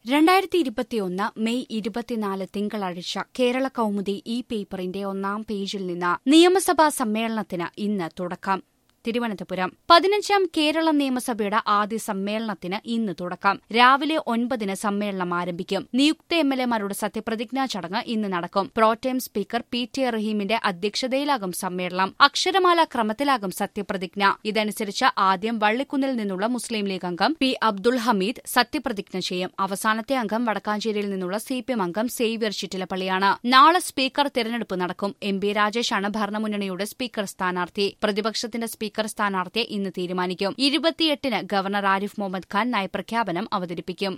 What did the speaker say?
രണ്ടായിരത്തി ഇരുപത്തിയൊന്ന് മെയ് ഇരുപത്തിനാല് തിങ്കളാഴ്ച കേരള കൗമുദി ഈ പേപ്പറിന്റെ ഒന്നാം പേജിൽ നിന്ന് നിയമസഭാ സമ്മേളനത്തിന് ഇന്ന് തുടക്കം തിരുവനന്തപുരം പതിനഞ്ചാം കേരള നിയമസഭയുടെ ആദ്യ സമ്മേളനത്തിന് ഇന്ന് തുടക്കം രാവിലെ ഒൻപതിന് സമ്മേളനം ആരംഭിക്കും നിയുക്ത എം എൽ എമാരുടെ സത്യപ്രതിജ്ഞാ ചടങ്ങ് ഇന്ന് നടക്കും പ്രോടേം സ്പീക്കർ പി ടി റഹീമിന്റെ അധ്യക്ഷതയിലാകും സമ്മേളനം അക്ഷരമാല ക്രമത്തിലാകും സത്യപ്രതിജ്ഞ ഇതനുസരിച്ച് ആദ്യം വള്ളിക്കുന്നിൽ നിന്നുള്ള മുസ്ലിം ലീഗ് അംഗം പി അബ്ദുൾ ഹമീദ് സത്യപ്രതിജ്ഞ ചെയ്യും അവസാനത്തെ അംഗം വടക്കാഞ്ചേരിയിൽ നിന്നുള്ള സി പി എം അംഗം സേവ്യർ ചിറ്റിലപ്പള്ളിയാണ് നാളെ സ്പീക്കർ തെരഞ്ഞെടുപ്പ് നടക്കും എം ബി രാജേഷാണ് ഭരണമുന്നണിയുടെ സ്പീക്കർ സ്ഥാനാർത്ഥി പ്രതിപക്ഷത്തിന്റെ സ്പീക്കർ സ്ഥാനാർത്ഥിയെ ഇന്ന് തീരുമാനിക്കും ഇരുപത്തിയെട്ടിന് ഗവർണർ ആരിഫ് മുഹമ്മദ് ഖാൻ നയപ്രഖ്യാപനം അവതരിപ്പിക്കും